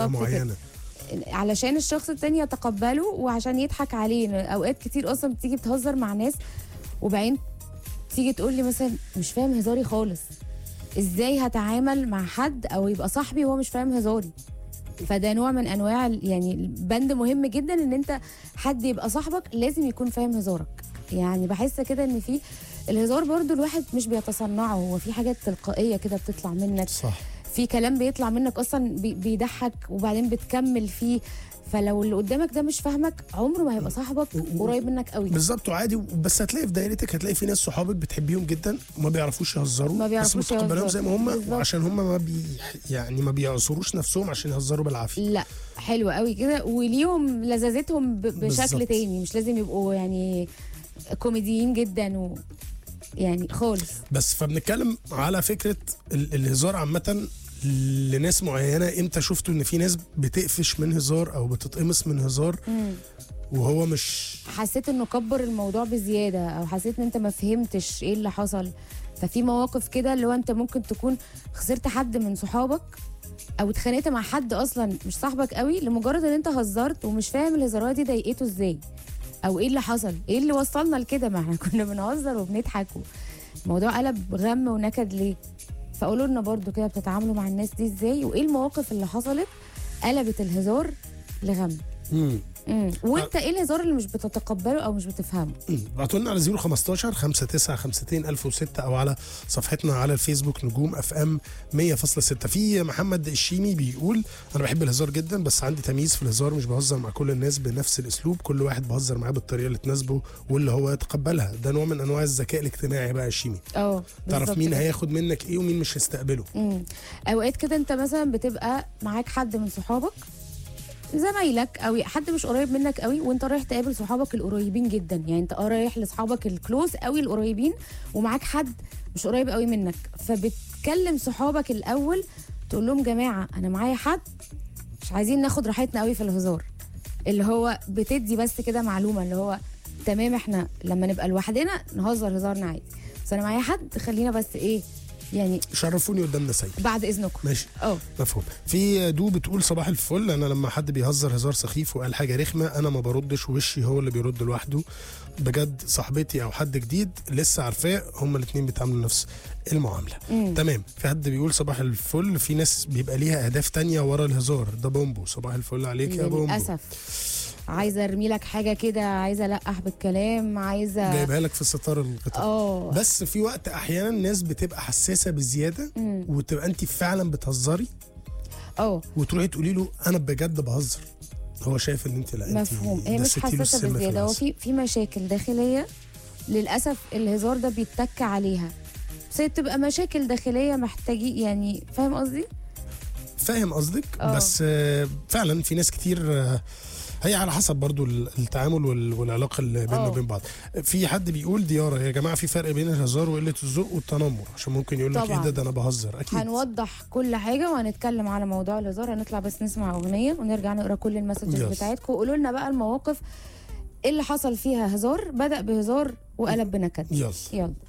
كده. معينه علشان الشخص التاني يتقبله وعشان يضحك عليه اوقات كتير اصلا بتيجي بتهزر مع ناس وبعدين تيجي تقول لي مثلا مش فاهم هزاري خالص ازاي هتعامل مع حد او يبقى صاحبي وهو مش فاهم هزاري فده نوع من انواع ال- يعني بند مهم جدا ان انت حد يبقى صاحبك لازم يكون فاهم هزارك يعني بحس كده ان في الهزار برضو الواحد مش بيتصنعه هو في حاجات تلقائيه كده بتطلع منك صح في كلام بيطلع منك اصلا بي- بيضحك وبعدين بتكمل فيه فلو اللي قدامك ده مش فاهمك عمره ما هيبقى صاحبك قريب منك قوي بالظبط وعادي بس هتلاقي في دايرتك هتلاقي في ناس صحابك بتحبيهم جدا وما بيعرفوش يهزروا ما بيعرفوش بس متقبلهم زي ما هم يهزروا. بالظبط. وعشان هم ما بي يعني ما بيعصروش نفسهم عشان يهزروا بالعافيه لا حلو قوي كده وليهم لذاذتهم ب- بشكل بالظبط. تاني مش لازم يبقوا يعني كوميديين جدا و يعني خالص بس فبنتكلم على فكره ال- الهزار عامه لناس معينه امتى شفتوا ان في ناس بتقفش من هزار او بتتقمص من هزار وهو مش حسيت انه كبر الموضوع بزياده او حسيت ان انت ما فهمتش ايه اللي حصل ففي مواقف كده اللي هو انت ممكن تكون خسرت حد من صحابك او اتخانقت مع حد اصلا مش صاحبك قوي لمجرد ان انت هزرت ومش فاهم الهزارات دي ضايقته ازاي او ايه اللي حصل ايه اللي وصلنا لكده ما احنا كنا بنهزر وبنضحك الموضوع قلب غم ونكد ليه فقولوا لنا برضو كده بتتعاملوا مع الناس دي ازاي وايه المواقف اللي حصلت قلبت الهزار لغم مم. امم وانت ايه الهزار اللي مش بتتقبله او مش بتفهمه ابعتوا لنا على 015 59 52 1006 او على صفحتنا على الفيسبوك نجوم اف ام 100.6 في محمد الشيمي بيقول انا بحب الهزار جدا بس عندي تمييز في الهزار مش بهزر مع كل الناس بنفس الاسلوب كل واحد بهزر معاه بالطريقه اللي تناسبه واللي هو يتقبلها ده نوع من انواع الذكاء الاجتماعي بقى يا شيمي اه تعرف بالظبط مين كده. هياخد منك ايه ومين مش هيستقبله امم اوقات كده انت مثلا بتبقى معاك حد من صحابك زمايلك او حد مش قريب منك قوي وانت رايح تقابل صحابك القريبين جدا يعني انت اه رايح لاصحابك الكلوز قوي القريبين ومعاك حد مش قريب قوي منك فبتكلم صحابك الاول تقول لهم جماعه انا معايا حد مش عايزين ناخد راحتنا قوي في الهزار اللي هو بتدي بس كده معلومه اللي هو تمام احنا لما نبقى لوحدنا نهزر هزارنا عادي بس انا معايا حد خلينا بس ايه يعني شرفوني قدامنا سيد بعد اذنكم ماشي اه مفهوم في دو بتقول صباح الفل انا لما حد بيهزر هزار سخيف وقال حاجه رخمه انا ما بردش وشي هو اللي بيرد لوحده بجد صاحبتي او حد جديد لسه عارفاه هما الاثنين بيتعاملوا نفس المعامله مم. تمام في حد بيقول صباح الفل في ناس بيبقى ليها اهداف تانية ورا الهزار ده بومبو صباح الفل عليك يا بومبو للاسف عايزه ارمي لك حاجه كده عايزه القح بالكلام عايزه جايبها لك في ستار القطار اه بس في وقت احيانا الناس بتبقى حساسه بزياده وتبقى انت فعلا بتهزري اه وتروحي تقولي له انا بجد بهزر هو شايف ان انت لا انت مفهوم هي مش دستي له حساسه السم في بزياده هو العسل. في في مشاكل داخليه للاسف الهزار ده بيتك عليها بس هي بتبقى مشاكل داخليه محتاجين يعني فاهم قصدي؟ فاهم قصدك اه. بس آه، فعلا في ناس كتير آه، هي على حسب برضو ال- التعامل وال- والعلاقه اللي بيننا اه. وبين بعض في حد بيقول ديارة يا جماعه في فرق بين الهزار وقله الذوق والتنمر عشان ممكن يقول لك ايه طبعا. ده ده انا بهزر اكيد هنوضح كل حاجه وهنتكلم على موضوع الهزار هنطلع بس نسمع اغنيه ونرجع نقرا كل المسجز يلا. بتاعتكم وقولوا لنا بقى المواقف اللي حصل فيها هزار بدا بهزار وقلب بنكد يلا يلا